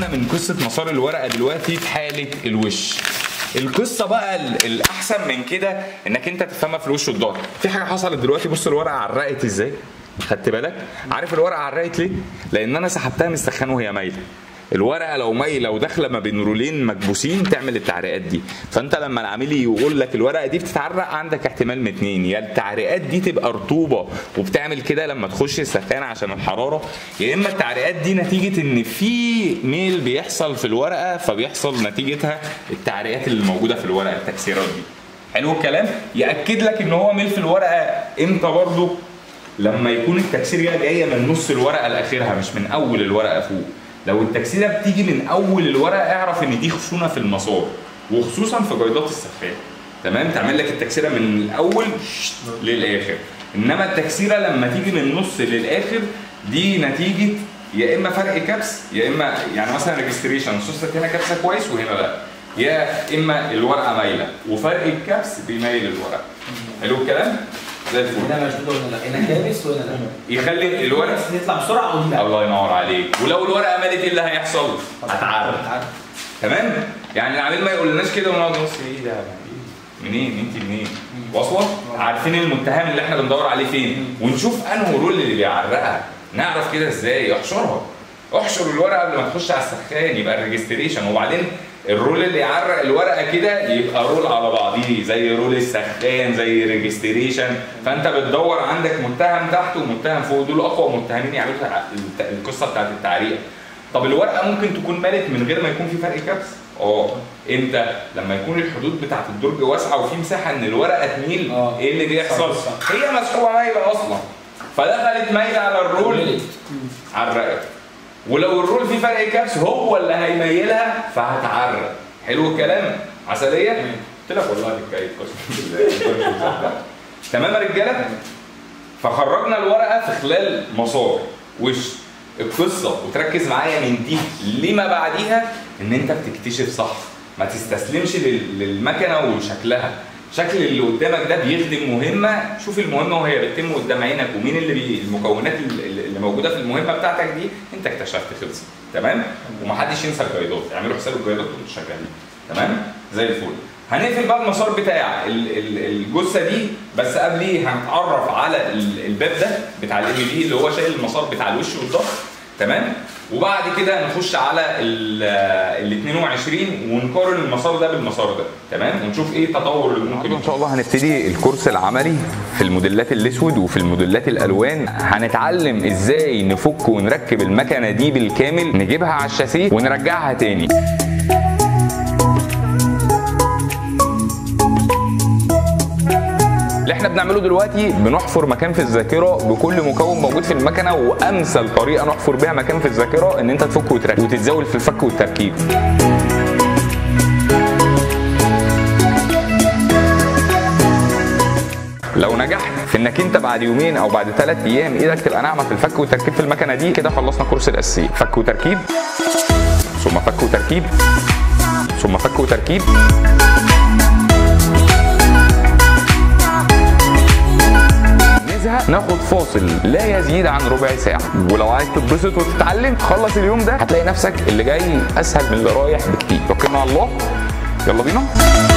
خلصنا من قصه مسار الورقه دلوقتي في حاله الوش القصه بقى ال- الاحسن من كده انك انت تفهمها في الوش والظهر في حاجه حصلت دلوقتي بص الورقه عرقت ازاي خدت بالك عارف الورقه عرقت ليه لان انا سحبتها من السخان وهي مايله الورقه لو مايله وداخله ما بين رولين مكبوسين تعمل التعريقات دي فانت لما العميل يقول لك الورقه دي بتتعرق عندك احتمال من اتنين يا التعريقات دي تبقى رطوبه وبتعمل كده لما تخش السخان عشان الحراره يا اما التعريقات دي نتيجه ان في ميل بيحصل في الورقه فبيحصل نتيجتها التعريقات اللي موجوده في الورقه التكسيرات دي حلو الكلام ياكد لك ان هو ميل في الورقه امتى برضه لما يكون التكسير جايه جايه من نص الورقه لاخرها مش من اول الورقه فوق لو التكسيره بتيجي من اول الورقه اعرف ان دي خشونه في المسار وخصوصا في جيدات السخان تمام تعمل لك التكسيره من الاول للاخر انما التكسيره لما تيجي من النص للاخر دي نتيجه يا اما فرق كبس يا اما يعني مثلا ريجستريشن صوصك هنا كبسه كويس وهنا لا يا اما الورقه مايله وفرق الكبس بيميل الورقه حلو الكلام زي الفل هنا مشدود ولا لا هنا كابس ولا لا يخلي الورقه بس يطلع بسرعه او لا الله ينور عليك ولو الورقه مالت ايه اللي هيحصل؟ هتعرق تمام يعني العميل ما يقولناش كده ونقعد نبص ايه ده منين انت منين واصله عارفين المتهم اللي احنا بندور عليه فين ونشوف انه رول اللي بيعرقها نعرف كده ازاي احشرها احشر الورقه قبل ما تخش على السخان يبقى الريجستريشن وبعدين الرول اللي يعرق الورقه كده يبقى رول على بعضيه زي رول السخان زي ريجستريشن فانت بتدور عندك متهم تحت ومتهم فوق دول اقوى متهمين يعملوا الت- القصه بتاعت التعريق طب الورقه ممكن تكون مالت من غير ما يكون في فرق كبس اه امتى لما يكون الحدود بتاعت الدرج واسعه وفي مساحه ان الورقه تميل آه. ايه اللي بيحصل صح، صح. هي مسحوبه مايله اصلا فدخلت مايله على الرول ملت. عرقت ولو الرول فيه فرق كبس هو اللي هيميلها فهتعرق حلو الكلام عسليه قلت لك والله هتتكيف قسما بالله تمام يا رجاله فخرجنا الورقه في خلال مسار وش القصه وتركز معايا من دي لما بعديها ان انت بتكتشف صح ما تستسلمش لل- للمكنه وشكلها شكل اللي قدامك ده بيخدم مهمه شوف المهمه وهي بتتم قدام عينك ومين اللي بي المكونات اللي اللي موجوده في المهمه بتاعتك دي انت اكتشفت خلصت تمام ومحدش ينسى الجيدات اعملوا حساب الجيدات وانتوا شغالين تمام زي الفل هنقفل بقى المسار بتاع ال- ال- الجثه دي بس قبليه هنتعرف على ال- الباب ده بتاع الام دي اللي هو شايل المسار بتاع الوش والظهر تمام وبعد كده نخش على ال 22 ونقارن المسار ده بالمسار ده تمام ونشوف ايه التطور اللي ممكن ان شاء الله هنبتدي الكورس العملي في الموديلات الاسود وفي الموديلات الالوان هنتعلم ازاي نفك ونركب المكنه دي بالكامل نجيبها على الشاسيه ونرجعها تاني اللي احنا بنعمله دلوقتي بنحفر مكان في الذاكره بكل مكون موجود في المكنه وامثل طريقه نحفر بيها مكان في الذاكره ان انت تفك وتركب وتتزاول في الفك والتركيب لو نجحت في انك انت بعد يومين او بعد ثلاث ايام ايدك تبقى ناعمه في الفك والتركيب في المكنه دي كده خلصنا كورس الاساسي فك وتركيب ثم فك وتركيب ثم فك وتركيب نزهق ناخد فاصل لا يزيد عن ربع ساعة ولو عايز تتبسط وتتعلم خلص اليوم ده هتلاقي نفسك اللي جاي اسهل من اللي رايح بكتير توكلنا على الله يلا بينا